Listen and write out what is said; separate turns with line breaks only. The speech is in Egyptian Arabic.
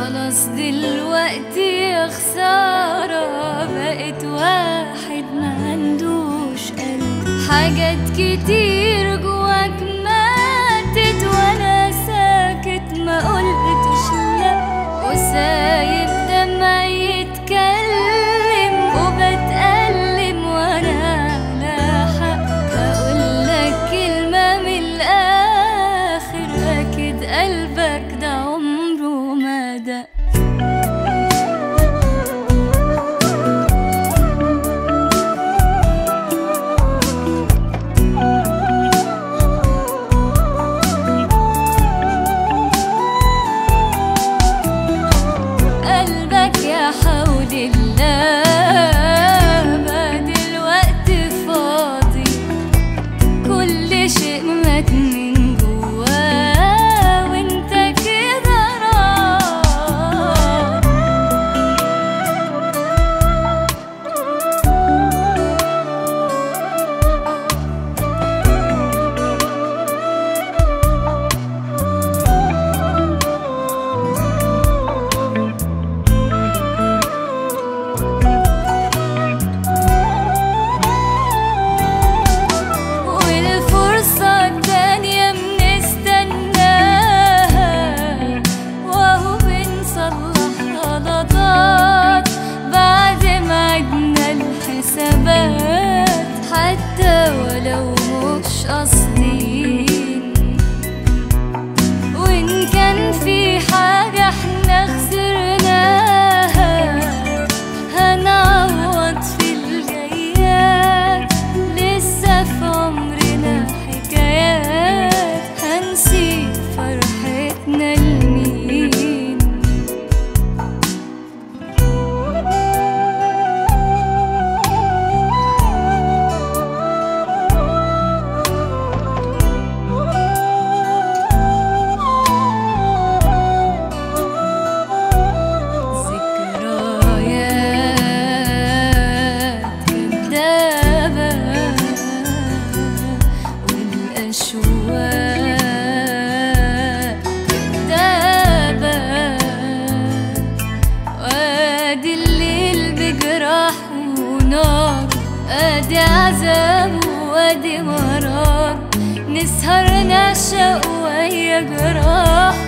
خلاص دلوقتي يا خسارة بقيت واحد ما عندوش قلب حاجات كتير جواك ماتت وانا ساكت ما قلتش لا وسايب دمعي يتكلم وبتألم وانا على حق هقولك كلمة من الآخر أكيد قلبك ده عمره ما دق قلبك يا حول الله بقى دلوقتي فاضي كل شيء مات من جواه وانت كده راضي والفرصة التانية بنستناها وهو بنصلح غلطات بعد ما عدنا الحسابات حتى ولو مش قاصدين وإن كان في حاجة احنا خسرناها هنعوض في الجايات لسه في عمرنا حكايات هنسيب فرحتنا لمين ذكريات كدابة والأشواق كدابة وادي الليل بجراح ونار ادي عذاب وادي مرار نسهر نعشق ويا جراح